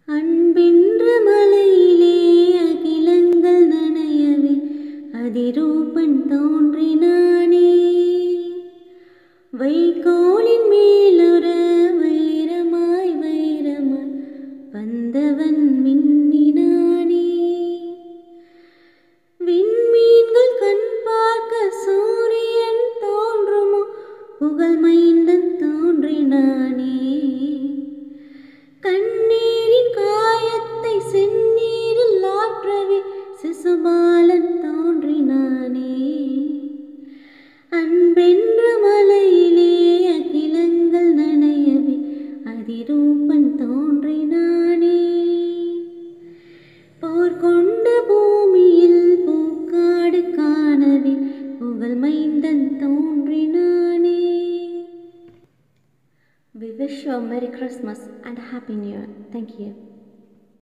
அன்பென்ற மலையிலே அகிலங்கள் நனையவே அதிரூபன் தோன்றினானே வைகோலின் மேலுற வைரமாய் வைரமாய் வந்தவன் மின்னினானே விண்மீன்கள் கண் பார்க்க சூரியன் தோன்றுமோ புகழ் மைந்தன் தோன்றினானே கண்ணீரின் காயத்தை செந்நீரில் ஆற்றவே சிசுபாலன் தோன்றினானே அன்பென்ற மலையிலே அகிலங்கள் நனையவே அதிரூபன் தோன்றினானே போர் கொண்ட பூமியில் பூக்காடு காணவே புகழ் மைந்தன் தோன்றினானே We wish you a Merry Christmas and a Happy New Year. Thank you.